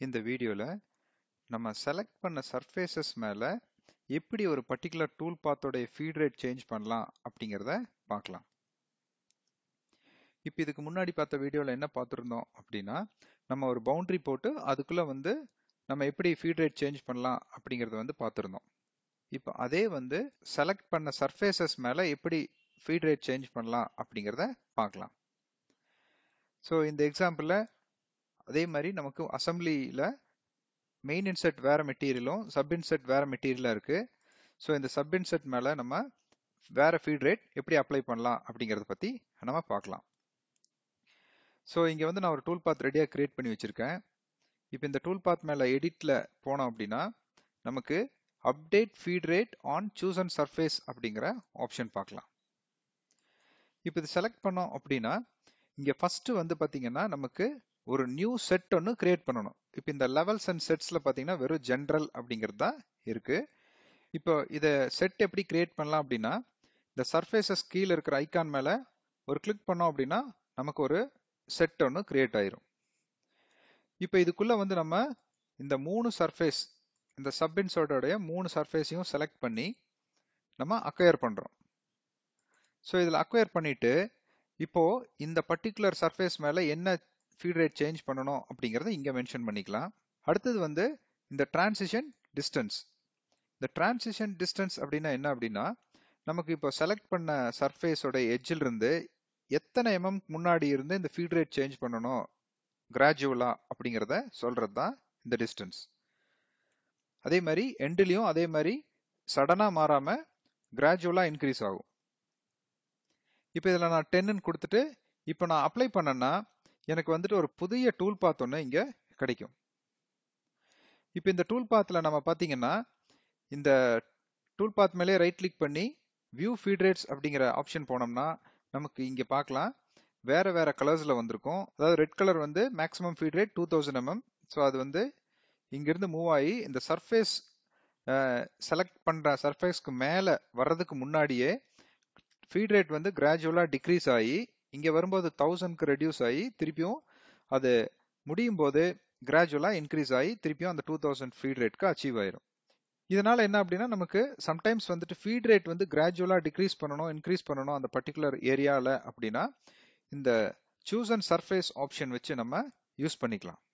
இந்த வீடியோல நம்ம செலக்ட் பண்ண சர்ஃபேசஸ் மேல எப்படி ஒரு பர்டிகுலர் டூல் பாத்தோடைய ஃபீட் ரேட் சேஞ்ச் பண்ணலாம் அப்படிங்கிறத பார்க்கலாம் இப்போ இதுக்கு முன்னாடி பார்த்த வீடியோல என்ன பார்த்துருந்தோம் அப்படின்னா நம்ம ஒரு பவுண்டரி போட்டு அதுக்குள்ள வந்து நம்ம எப்படி ஃபீட் ரேட் சேஞ்ச் பண்ணலாம் அப்படிங்கறத வந்து பார்த்துருந்தோம் இப்போ அதே வந்து செலக்ட் பண்ண சர்ஃபேசஸ் மேல எப்படி ஃபீட் ரேட் சேஞ்ச் பண்ணலாம் அப்படிங்கிறத பார்க்கலாம் ஸோ இந்த எக்ஸாம்பிளில் அதே மாதிரி நமக்கு அசம்பிளியில் மெயின் இன்செட் வேற மெட்டீரியலும் சப் இன்செட் வேற மெட்டீரியலாக இருக்கு ஸோ இந்த சப் இன்செட் மேலே நம்ம வேற ஃபீட் ரேட் எப்படி அப்ளை பண்ணலாம் அப்படிங்கிறத பற்றி நம்ம பார்க்கலாம் ஸோ இங்கே வந்து நான் ஒரு டூல் பாத் ரெடியாக கிரியேட் பண்ணி வச்சுருக்கேன் இப்போ இந்த டூல் பாத் மேலே எடிட்டில் போனோம் அப்படின்னா நமக்கு update feed rate on choose and surface அப்படிங்கிற ஆப்ஷன் பார்க்கலாம் இப்போ இது செலக்ட் பண்ணோம் அப்படின்னா இங்கே ஃபர்ஸ்ட் வந்து பார்த்தீங்கன்னா நமக்கு ஒரு நியூ செட் ஒன்று கிரியேட் பண்ணணும் இப்போ இந்த லெவல்ஸ் அண்ட் செட்ஸ்ல பார்த்தீங்கன்னா வெறும் ஜென்ரல் அப்படிங்கிறது தான் இருக்கு இப்போ இதை செட் எப்படி கிரியேட் பண்ணலாம் அப்படின்னா இந்த சர்ஃபேசஸ் கீழே இருக்கிற ஐக்கான் மேலே ஒரு கிளிக் பண்ணோம் அப்படின்னா நமக்கு ஒரு செட் ஒன்று கிரியேட் ஆயிரும் இப்போ இதுக்குள்ள வந்து நம்ம இந்த மூணு சர்ஃபேஸ் இந்த சப்இன்சோடைய மூணு சர்ஃபேஸையும் செலக்ட் பண்ணி நம்ம அக்வயர் பண்றோம் ஸோ இதில் அக்வயர் பண்ணிட்டு இப்போ இந்த பர்டிகுலர் சர்ஃபேஸ் மேல என்ன ஃபீட் ரேட் சேஞ்ச் பண்ணணும் அப்படிங்கறத இங்க மென்ஷன் பண்ணிக்கலாம் அடுத்தது வந்து இந்த டிரான்சிஷன் டிஸ்டன்ஸ் இந்த டிரான்சிஷன் டிஸ்டன்ஸ் அப்படின்னா என்ன அப்படின்னா நமக்கு இப்போ செலக்ட் பண்ண சர்ஃபேஸோட எட்ஜில் இருந்து எத்தனை எம்எம் முன்னாடி இருந்து இந்த ஃபீட் ரேட் சேஞ்ச் பண்ணணும் கிராஜுவலா அப்படிங்கிறத சொல்றது தான் இந்த டிஸ்டன்ஸ் அதே மாதிரி எண்ட்லயும் அதே மாதிரி சடனா மாறாம கிராஜுவலா இன்க்ரீஸ் ஆகும் இப்போ இதில் நான் டென்னு கொடுத்துட்டு இப்போ நான் அப்ளை பண்ணேன்னா எனக்கு வந்துட்டு ஒரு புதிய டூல் பாத் ஒன்று இங்கே கிடைக்கும் இப்போ இந்த டூல் பாத்தில் நம்ம பார்த்தீங்கன்னா இந்த டூல் பாத் மேலே ரைட் கிளிக் பண்ணி வியூ ஃபீட் ரேட்ஸ் அப்படிங்கிற ஆப்ஷன் போனோம்னா நமக்கு இங்கே பார்க்கலாம் வேற வேற கலர்ஸில் வந்திருக்கும் அதாவது ரெட் கலர் வந்து maximum feed rate two thousand mm so அது வந்து இங்கிருந்து மூவ் ஆகி இந்த சர்ஃபேஸ் செலக்ட் பண்ணுற சர்ஃபேஸ்க்கு மேலே வர்றதுக்கு முன்னாடியே ஃபீட் ரேட் வந்து கிராஜுவலாக டிக்ரீஸ் ஆகி இங்கே வரும்போது தௌசண்ட்க்கு ரெடியூஸ் ஆகி திருப்பியும் அது முடியும் போது கிராஜுவலாக இன்க்ரீஸ் ஆகி திருப்பியும் அந்த டூ தௌசண்ட் ஃபீட் ரேட்க்கு அச்சீவ் ஆயிரும் இதனால என்ன அப்படின்னா நமக்கு சம்டைம்ஸ் வந்துட்டு ஃபீட் ரேட் வந்து கிராஜுவலாக டிக்ரீஸ் பண்ணணும் இன்க்ரீஸ் பண்ணணும் அந்த பர்டிகுலர் ஏரியாவில் அப்படின்னா இந்த சூஸ் அண்ட் சர்ஃபேஸ் ஆப்ஷன் வச்சு நம்ம யூஸ் பண்ணிக்கலாம்